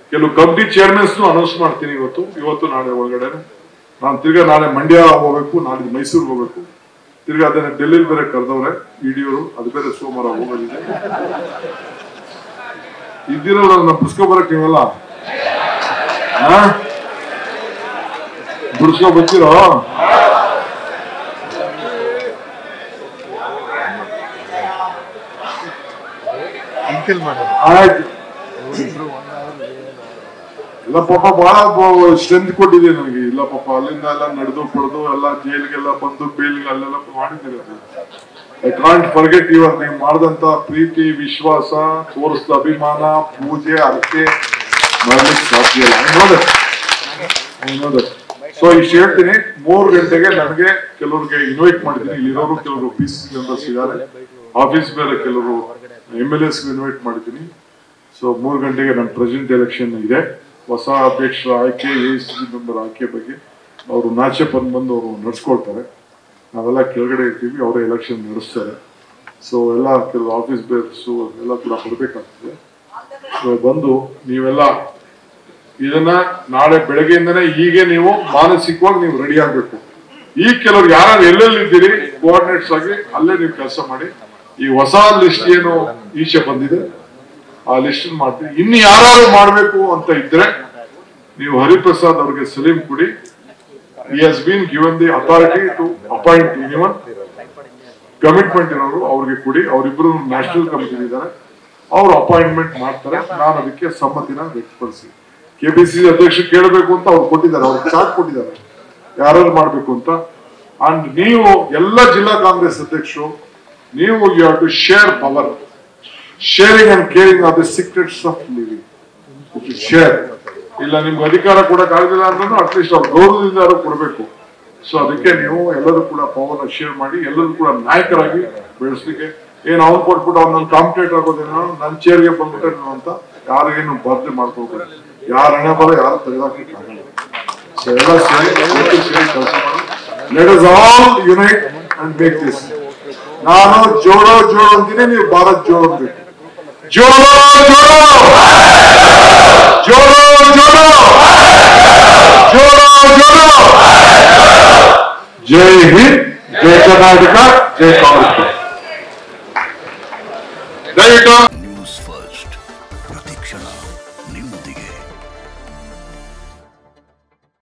ಕೆಲವು committee chairman's announce ಮಾಡ್ತೀನಿ ಇವತ್ತು ಇವತ್ತು ನಾಳೆ ಒಳಗಡೆ ನಾನು ತಿರ್ಗಾ ನಾಳೆ ಮಂಡ್ಯ ಹೋಗ್ಬೇಕು ನಾಳೆ ಮೈಸೂರಿಗೆ ಹೋಗ್ಬೇಕು ತಿರ್ಗಾ ಅದನ್ನ ಡೆಲ್ಲಿಲಿ ಬೇರೆ ಕರೆದವ್ರೆ ಇಡಿಯವರು ಅದು ಬೇರೆ ಸೋಮವಾರ ಹೋಗೋದಿದೆ ಇದ್ದಿರೋರು ಅದನ್ನ ಬಿಡ್ಸ್ಕೊಬರಕ್ ನೀವೆಲ್ಲ ಆ? ಬಿಡ್ಸ್ಕೊ ಬರ್ತೀರೋ ಅಂಕಿಲ್ ಮಾಡೋದು ಆಯ್ತು ಇಲ್ಲ ಪಾಪ ಬಹಳ ಸ್ಟ್ರೆಂತ್ ಕೊಟ್ಟಿದೆ ನನಗೆ ಇಲ್ಲ ಪಾಪ ಅಲ್ಲಿಂದ ಎಲ್ಲ ನಡೆದು ಪಡೆದು ಎಲ್ಲ ಜೈಲಿಗೆಲ್ಲ ಬಂದು ಬೇಲಿಗೆ ಅಲ್ಲೆಲ್ಲ ಮಾಡಿದ್ದೀರಿ ಐ ಕಾಂಟ್ ಫರ್ಗೆಟ್ ಇವರ್ ನೀವು ಮಾಡಿದಂತ ಪ್ರೀತಿ ವಿಶ್ವಾಸ ತೋರಿಸಿದ ಅಭಿಮಾನ ಪೂಜೆ ಅರ್ಕೆ ಮಾಡ್ಲಿಕ್ಕೆ ಸಾಧ್ಯ ಇಲ್ಲ ನೋಡ ಸೊ ಇಷ್ಟು ಹೇಳ್ತೀನಿ ಮೂರು ಗಂಟೆಗೆ ನನಗೆ ಕೆಲವ್ರಿಗೆ ಇನ್ವೈಟ್ ಮಾಡಿದ್ದೀನಿ ಇಲ್ಲಿರೋರು ಕೆಲವರು ಪಿ ಸಿ ಮೆಂಬರ್ಸ್ ಇದ್ದಾರೆ ಆಫೀಸ್ ಬೇರೆ ಕೆಲವರು ಎಮ್ ಎಲ್ ಎಸ್ ಇನ್ವೈಟ್ ಮಾಡಿದ್ದೀನಿ ಸೊ ಮೂರು ಗಂಟೆಗೆ ನನ್ನ ಪ್ರೆಸಿಡೆಂಟ್ ಎಲೆಕ್ಷನ್ ಇದೆ ಹೊಸ ಅಧ್ಯಕ್ಷರ ಆಯ್ಕೆ ಎ ಸಿ ಮೆಂಬರ್ ಆಯ್ಕೆ ಬಗ್ಗೆ ಅವರು ನಾಚೆಪನ್ ಬಂದು ಅವರು ನಡ್ಸ್ಕೊಳ್ತಾರೆ ನಾವೆಲ್ಲ ಕೆಳಗಡೆ ಇರ್ತೀವಿ ಅವರೇ ಎಲೆಕ್ಷನ್ ನಡೆಸ್ತಾರೆ ಸೊ ಎಲ್ಲ ಕೆಲವು ಆಫೀಸ್ ಬೇರ್ಸು ಎಲ್ಲ ಕೂಡ ಕೊಡಬೇಕಾಗ್ತದೆ ಸೊ ಬಂದು ನೀವೆಲ್ಲ ಇದನ್ನ ನಾಳೆ ಬೆಳಗ್ಗೆಯಿಂದನೇ ಹೀಗೆ ನೀವು ಮಾನಸಿಕವಾಗಿ ನೀವು ರೆಡಿ ಆಗ್ಬೇಕು ಈಗ ಕೆಲವ್ರು ಯಾರು ಎಲ್ಲೆಲ್ಲಿ ಇದ್ದೀರಿ ಕೋಆರ್ಡಿನೇಟ್ಸ್ ಆಗಿ ಅಲ್ಲೇ ನೀವು ಕೆಲಸ ಮಾಡಿ ಈ ಹೊಸ ಲಿಸ್ಟ್ ಏನು ಈಚೆ ಬಂದಿದೆ ಆ ಲಿಸ್ಟ್ ಮಾಡ್ತೀವಿ ಇನ್ನು ಯಾರು ಮಾಡಬೇಕು ಅಂತ ಇದ್ರೆ ನೀವು ಹರಿಪ್ರಸಾದ್ ಅವ್ರಿಗೆ ಸಲೀಂ ಕೊಡಿ he has been given the authority to appoint anyone commitment ಇರೋರು ಅವ್ರಿಗೆ ಕೊಡಿ ಅವರಿಬ್ರು ನ್ಯಾಷನಲ್ ಕಮಿಟಿ ಇದ್ದಾರೆ ಅವ್ರು ಅಪಾಯಿಂಟ್ಮೆಂಟ್ ಮಾಡ್ತಾರೆ ನಾನು ಅದಕ್ಕೆ ಸಮ್ಮತಿನ ವ್ಯಕ್ತಪಡಿಸಿ ಕೆಪಿಸಿಸಿ ಅಧ್ಯಕ್ಷ ಕೇಳಬೇಕು ಅಂತ ಅವ್ರು ಕೊಟ್ಟಿದ್ದಾರೆ ಅವ್ರಿಗೆ ಚಾರ್ಟ್ ಕೊಟ್ಟಿದ್ದಾರೆ ಯಾರು ಮಾಡ್ಬೇಕು ಅಂತ ಅಂಡ್ ನೀವು ಎಲ್ಲ ಜಿಲ್ಲಾ ಕಾಂಗ್ರೆಸ್ ಅಧ್ಯಕ್ಷರು ನೀವು you have to share power sharing and caring are the secrets of living share ಇಲ್ಲ ನಿಮ್ಗೆ ಅಧಿಕಾರ ಕೊಡಕ್ ಆಗಲಿಲ್ಲ ಅಂದ್ರೂ ಅಟ್ಲೀಸ್ಟ್ ಅವ್ರ ಗೌರವದಿಂದ ಕೊಡಬೇಕು ಸೊ ಅದಕ್ಕೆ ನೀವು ಎಲ್ಲರೂ ಕೂಡ ಪವರ್ ಶೇರ್ ಮಾಡಿ ಎಲ್ಲರೂ ಕೂಡ ನಾಯಕರಾಗಿ ಬೆಳೆಸ್ಲಿಕ್ಕೆ ಏನ್ ಅವ್ನು ಕೊಟ್ಬಿಟ್ಟು ಅವ್ನ ಕಾಂಪಿಟೇಟ್ ಆಗೋದೇನೋ ನನ್ನ ಚೇರ್ಗೆ ಬಂದ್ಬಿಟ್ಟೇನೋ ಅಂತ ಯಾರಿಗೇನು ಬರ್ದೆ ಮಾಡ್ಕೋಬೇಕು ಯಾರ ಹಣೆ ಬರ ಯಾರು ತೆಗೆದಾಕಲಿಕ್ಕೆ ಆಗಲ್ಲ ಸೊ ಎಲ್ಲ ಸೇರಿ ಒಟ್ಟು ಸೇರಿ ಕೆಲಸ ಮಾಡಿ let us all unite and make this ನಾನು ಜೋಡೋ ಜೋಡೋ ಅಂತೀನಿ ನೀವು ಭಾರತ್ ಜೋಡೋ ಅನ್ಬೇಕು ಜೋಡೋ ಜೋಡೋ ಜೋಡೋ ಜೋಡೋ ಜೋಡೋ ಜೋಡೋ ಜೈ ಹಿಂದ್ ಜೈ ಕರ್ನಾಟಕ ಜೈ ಕಾಂಗ್ರೆಸ್ ದಯವಿಟ್ಟು